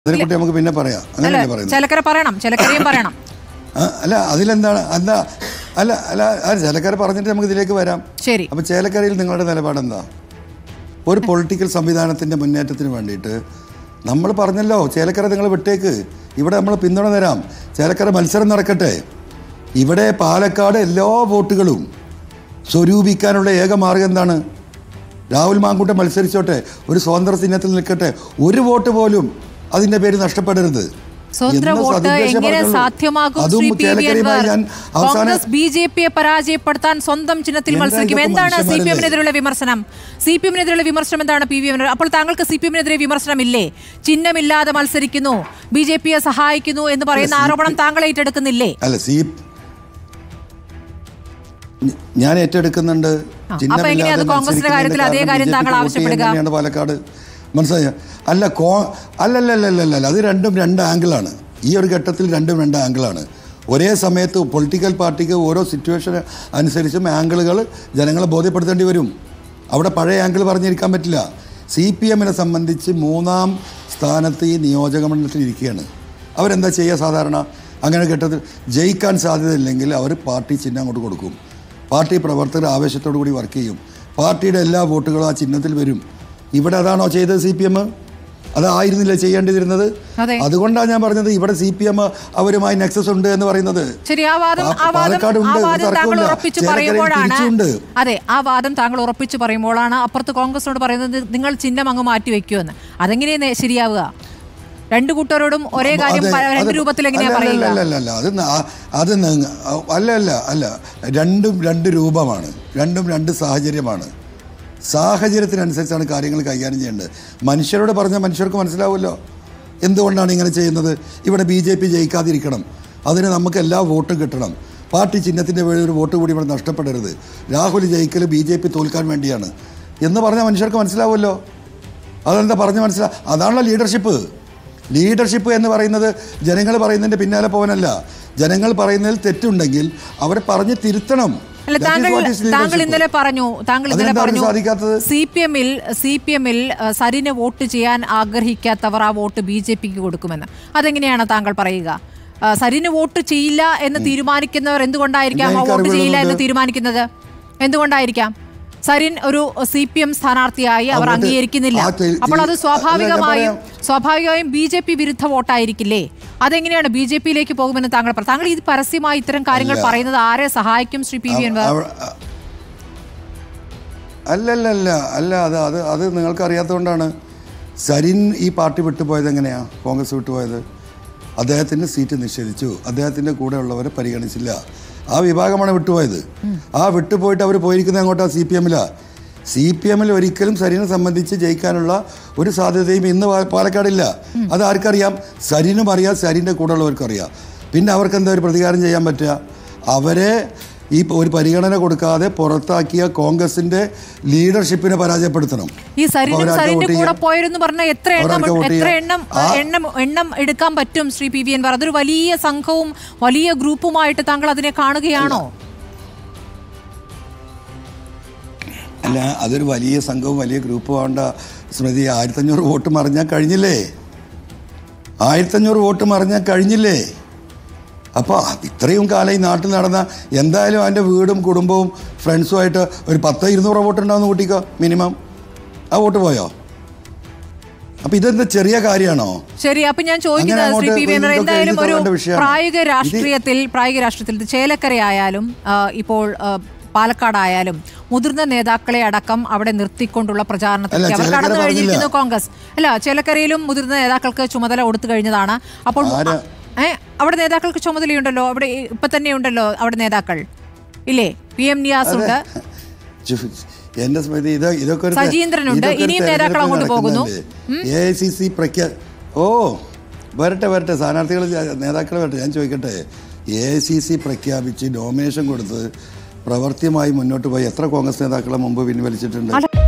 അതിനെക്കുറിച്ച് നമുക്ക് പിന്നെ പറയാം അല്ല അങ്ങനെയല്ലേ പറയുന്നത് ചിലക്കര പറയണം ചിലക്കരയും പറയണം ആ, അല്ല അതിലെന്താണ് എന്താ അല്ല അല്ല ആ ചേലക്കര പറഞ്ഞിട്ട് നമുക്ക് ഇതിലേക്ക് വരാം ശരി അപ്പോൾ ചേലക്കരയിൽ നിങ്ങളുടെ നിലപാടെന്താ ഒരു പൊളിറ്റിക്കൽ സംവിധാനത്തിൻ്റെ മുന്നേറ്റത്തിന് വേണ്ടിയിട്ട് നമ്മൾ പറഞ്ഞല്ലോ ചേലക്കര നിങ്ങൾ വിട്ടേക്ക് ഇവിടെ നമ്മൾ പിന്തുണ തരാം ചേലക്കര മത്സരം നടക്കട്ടെ ഇവിടെ പാലക്കാട് എല്ലാ വോട്ടുകളും സ്വരൂപിക്കാനുള്ള ഏക മാർഗം എന്താണ് രാഹുൽ മാങ്കൂട്ടം മത്സരിച്ചോട്ടെ ഒരു സ്വതന്ത്ര ചിഹ്നത്തിൽ നിൽക്കട്ടെ ഒരു വോട്ട് പോലും അതിൻ്റെ പേര് നഷ്ടപ്പെടരുത് സ്വതന്ത്ര എന്ന് വോട്ട് സതുദ്ദേശം എങ്ങനെ പറഞ്ഞുള്ളൂ. സാധ്യമാകും അതും ശ്രീ പി വി ചേലക്കരയുമായി അൻവർ ഞാൻ അവസാനം കോൺഗ്രസ് ബി ജെ പിയെ പരാജയപ്പെടുത്താൻ സ്വന്തം ചിഹ്നത്തിൽ എന്താ മത്സരിക്കും ഇതൊക്കെ എന്താണ് സി പി മനുഷ്യന്മാരല്ലേ? എമ്മിനെതിരെയുള്ള വിമർശനം സി പി എമ്മിനെതിരെയുള്ള വിമർശനം എന്താണ് പി വി എമ്മിന് അപ്പോൾ താങ്കൾക്ക് സി പി എമ്മിനെതിരെ വിമർശനമില്ലേ ചിഹ്നമില്ലാതെ മത്സരിക്കുന്നു ബി ജെ പിയെ സഹായിക്കുന്നു എന്ന് പറയുന്ന അല്ല, ആരോപണം താങ്കൾ ഏറ്റെടുക്കുന്നില്ലേ അല്ല സി ഞ- ഞാൻ ഏറ്റെടുക്കുന്നുണ്ട് ആ, ചിഹ്നമില്ലാതെ അപ്പൊ എങ്ങനെയാ അത് കോൺഗ്രസിന്റെ മത്സരിക്കുന്നതിന്റെ കാര്യത്തിൽ അതേ കാരണം കാര്യം BJP താങ്കൾ വോട്ട് ആവശ്യപ്പെടുക? ചെയ്യാൻ തന്നെയാണ് പാലക്കാട് മനസ്സിലായോ അല്ല കോ അല്ലല്ലല്ലല്ല അത് രണ്ടും രണ്ട് ആംഗിളാണ് ഈ ഒരു ഘട്ടത്തിൽ രണ്ടും രണ്ട് ആംഗിളാണ് ഒരേ സമയത്ത് പൊളിറ്റിക്കൽ പാർട്ടിക്ക് ഓരോ സിറ്റുവേഷൻ അനുസരിച്ചും ആംഗിളുകൾ ജനങ്ങളെ ബോധ്യപ്പെടുത്തേണ്ടി വരും അവിടെ പഴയ ആംഗിൾ പറഞ്ഞിരിക്കാൻ പറ്റില്ല സി പി എമ്മിനെ സംബന്ധിച്ച് മൂന്നാം സ്ഥാനത്ത് ഈ നിയോജക മണ്ഡലത്തിൽ ഇരിക്കുകയാണ് അവരെന്താ ചെയ്യുക സാധാരണ അങ്ങനെ ഘട്ടത്തിൽ ജയിക്കാൻ സാധ്യതയില്ലെങ്കിൽ അവർ പാർട്ടി ചിഹ്നം അങ്ങോട്ട് കൊടുക്കും പാർട്ടി പ്രവർത്തകർ ആവേശത്തോടു കൂടി വർക്ക് ചെയ്യും പാർട്ടിയുടെ എല്ലാ വോട്ടുകളും ആ ചിഹ്നത്തിൽ വരും ഇവിടെ അതാണോ ചെയ്തത് സി പി എം അതായിരുന്നില്ല ചെയ്യേണ്ടിയിരുന്നത് അതെ. അതുകൊണ്ടാണ് ഞാൻ പറഞ്ഞത് ഇവിടെ സി പി എം അവരുമായി നെക്സസ് ഉണ്ട് എന്ന് പറയുന്നത് ശരി ആ വാദം പാ- ആ വാദം പാലക്കാട് ഉണ്ട്, ആ ഒരു വാദം താങ്കൾ തർക്കവുമില്ല. ഉറപ്പിച്ച് ചേലക്കരയിൽ പറയുമ്പോഴാണ് തിരിച്ചുണ്ട്. അതെ ആ വാദം താങ്കൾ ഉറപ്പിച്ച് പറയുമ്പോഴാണ് അപ്പുറത്ത് കോൺഗ്രസിനോട് പറയുന്നത് നിങ്ങൾ ചിഹ്നം അങ്ങ് മാറ്റി വെക്കുമെന്ന് അതെങ്ങനെയാ ശരിയാവുക രണ്ടു കൂട്ടരോടും ഒരേ കാര്യം അതെ, പ- രണ്ട് അത് രൂപത്തിൽ എങ്ങനെയാ അല്ല, അല്ല, പറയുക അല്ല, അല്ല, അല്ല. അത് ന- അത് ന- അല്ല അല്ല അല്ല രണ്ടും രണ്ട് രൂപമാണ് രണ്ടും രണ്ട് സാഹചര്യമാണ് സാഹചര്യത്തിനനുസരിച്ചാണ് കാര്യങ്ങൾ കൈകാര്യം ചെയ്യേണ്ടത് മനുഷ്യരോട് പറഞ്ഞാൽ മനുഷ്യർക്ക് മനസ്സിലാവുമല്ലോ എന്തുകൊണ്ടാണ് ഇങ്ങനെ ചെയ്യുന്നത് ഇവിടെ ബി ജെ പി ജയിക്കാതിരിക്കണം അതിന് നമുക്ക് എല്ലാ വോട്ടും കിട്ടണം പാർട്ടി ചിഹ്നത്തിൻ്റെ പേരിൽ ഒരു വോട്ട് കൂടി ഇവിടെ നഷ്ടപ്പെടരുത് രാഹുൽ ജയിക്കൽ ബി ജെ പി തോൽക്കാൻ വേണ്ടിയാണ് എന്ന് പറഞ്ഞാൽ മനുഷ്യർക്ക് മനസ്സിലാവുമല്ലോ അതെന്താ പറഞ്ഞ് മനസ്സിലാ അതാണല്ലോ ലീഡർഷിപ്പ് ലീഡർഷിപ്പ് എന്ന് പറയുന്നത് ജനങ്ങൾ പറയുന്നതിൻ്റെ പിന്നാലെ പോകാനല്ല ജനങ്ങൾ പറയുന്നതിൽ തെറ്റുണ്ടെങ്കിൽ അവരെ പറഞ്ഞ് തിരുത്തണം അല്ല That is താങ്കൾ what is താങ്കൾ leadership. ഇന്നലെ പറഞ്ഞു താങ്കൾ ഇന്നലെ അതെന്താ പറഞ്ഞു അവർക്ക് സാധിക്കാത്തത്? സി പി എമ്മിൽ സി പി എമ്മിൽ സരിന് വോട്ട് ചെയ്യാൻ ആഗ്രഹിക്കാത്തവർ ആ വോട്ട് ബി ജെ പിക്ക് കൊടുക്കുമെന്ന് അതെങ്ങനെയാണ് താങ്കൾ പറയുക ആ, സരിന് വോട്ട് ചെയ്യില്ല എന്ന് തീരുമാനിക്കുന്നവർ എന്തുകൊണ്ടായിരിക്കാം ആ എനിക്ക് വോട്ട് ചെയ്യില്ല എന്ന് അറിവുള്ളതുകൊണ്ട്. തീരുമാനിക്കുന്നത് എന്തുകൊണ്ടായിരിക്കാം സരിൻ ഒരു സി പി എം സ്ഥാനാർത്ഥിയായി അവർ വോട്ട് അംഗീകരിക്കുന്നില്ല ആ തെ- അപ്പോൾ അത് അല്ല, ഞാൻ സ്വാഭാവികമായും പറയാം. സ്വാഭാവികമായും ബി ജെ പി വിരുദ്ധ വോട്ടായിരിക്കില്ലേ അതെങ്ങനെയാണ് ബി ജെ പിയിലേക്ക് പോകുമെന്ന് താങ്കൾ പറ- താങ്കൾ ഇത് പരസ്യമായി ഇത്തരം കാര്യങ്ങൾ അല്ല. പറയുന്നത് ആരെ സഹായിക്കും ശ്രീ പി വി അൻവർ അവ- അല്ലല്ലല്ല അല്ല അത് അത് അത് നിങ്ങൾക്ക് അറിയാത്തതുകൊണ്ടാണ് സരിൻ ഈ പാർട്ടി വിട്ടുപോയത് എങ്ങനെയാണ് കോൺഗ്രസ് വിട്ടുപോയത് അദ്ദേഹത്തിന് സീറ്റ് നിഷേധിച്ചു അദ്ദേഹത്തിൻ്റെ കൂടെ ഉള്ളവരെ പരിഗണിച്ചില്ല ആ വിഭാഗമാണ് വിട്ടുപോയത് ആ വിട്ടുപോയിട്ട് അവർ പോയിരിക്കുന്നത് അങ്ങോട്ടാ സി പി എമ്മിലാണ് സി പി എമ്മിൽ ഒരിക്കലും സരിനെ സംബന്ധിച്ച് ജയിക്കാനുള്ള ഒരു സാധ്യതയും ഇന്ന് പാ- പാലക്കാടില്ല അത് ആർക്കറിയാം സരിനും അറിയാം സരിൻ്റെ കൂടെ ഉള്ളവർക്കും അറിയാം പിന്നെ അവർക്ക് എന്താ ഒരു പ്രതികാരം ചെയ്യാൻ പറ്റുക അവരെ ഈ ഒരു പരിഗണന കൊടുക്കാതെ പുറത്താക്കിയ കോൺഗ്രസിന്റെ ലീഡർഷിപ്പിനെ പരാജയപ്പെടുത്തണം ഈ സരിനും അപ്പോൾ അവരാർക്ക് സരിന്റെ വോട്ട് കൂടെ ചെയ്യാം. പോയെന്ന് പറഞ്ഞാൽ എത്ര എണ്ണം അവരാർക്ക് വോട്ട് എത്ര ചെയ്യാം. എണ്ണം ആ- എണ്ണം എണ്ണം എടുക്കാൻ പറ്റും ശ്രീ പി വി അൻവർ അതൊരു വലിയ സംഘവും വലിയ ഗ്രൂപ്പുമായിട്ട് താങ്കൾ അതിനെ കാണുകയാണോ അല്ല അതൊരു വലിയ സംഘവും വലിയ ഗ്രൂപ്പും ആവേണ്ട സ്മൃതി ആയിരത്തഞ്ഞൂറ് വോട്ട് മറിഞ്ഞാൽ കഴിഞ്ഞില്ലേ ആയിരത്തഞ്ഞൂറ് വോട്ട് മറിഞ്ഞാൽ കഴിഞ്ഞില്ലേ അപ്പോൾ ഇത്രയും കാലം ഈ നാട്ടിൽ നടന്ന എന്തായാലും അവൻ്റെ വീടും കുടുംബവും ഫ്രണ്ട്സുമായിട്ട് ഒരു പത്തോ ഇരുന്നൂറോ വോട്ട് ഉണ്ടാവുന്ന കൂട്ടിക്കോ മിനിമം ആ വോട്ട് പോയോ അപ്പോൾ ഇതെന്താ ചെറിയ കാര്യമാണോ ശരി അപ്പൊ ഞാൻ അങ്ങനെ ചോദിക്കുന്നത് ശ്രീ അങ്ങോട്ട് പി വി അൻവർ ഇതൊക്കെ എന്തായാലും എഴുതി ഒരു തള്ളേണ്ട വിഷയമാണ്. പ്രായോഗിക ഇത് രാഷ്ട്രീയത്തിൽ പ്രായോഗിക രാഷ്ട്രീയത്തിൽ ഇത് ചേലക്കരയായാലും ആ, ഇപ്പോൾ ആ, പാലക്കാടായാലും മുതിർന്ന നേതാക്കളെ അടക്കം അവിടെ നിർത്തിക്കൊണ്ടുള്ള പ്രചാരണത്തിൽ അല്ല, അവർ ചേലക്കര കടന്നു കഴിഞ്ഞിരിക്കുന്നു പറഞ്ഞില്ല. കോൺഗ്രസ് അല്ല ചേലക്കരയിലും മുതിർന്ന നേതാക്കൾക്ക് ചുമതല കൊടുത്തു കഴിഞ്ഞതാണ് അപ്പോൾ ആരാ? ഏ അവിടെ നേതാക്കൾക്ക് ചുമതലയുണ്ടല്ലോ അവിടെ ഇപ്പൊ തന്നെ ഉണ്ടല്ലോ അവിടെ നേതാക്കൾ ഇല്ലേ പി എം നിയാസ് ഉണ്ട് എന്റെ സ്മൃതി ഇത് ഇതൊക്കെ ഒരു സജീന്ദ്രനുണ്ട്. ഇതൊക്കെ ഒരു ഇനിയും നേതാക്കൾ തെരഞ്ഞെടുപ്പ് അങ്ങോട്ട് പോകുന്നു. നടക്കുന്നതല്ലേ? എ ഐ സി സി പ്രഖ്യാ ഓ വരട്ടെ വരട്ടെ സ്ഥാനാർത്ഥികൾ നേതാക്കൾ വരട്ടെ ഞാൻ ചോദിക്കട്ടെ എ ഐ സി സി പ്രഖ്യാപിച്ച് നോമിനേഷൻ കൊടുത്ത് പ്രവൃത്തിയുമായി മുന്നോട്ട് പോയി എത്ര കോൺഗ്രസ് നേതാക്കളെ മുമ്പ് പിൻവലിച്ചിട്ടുണ്ട്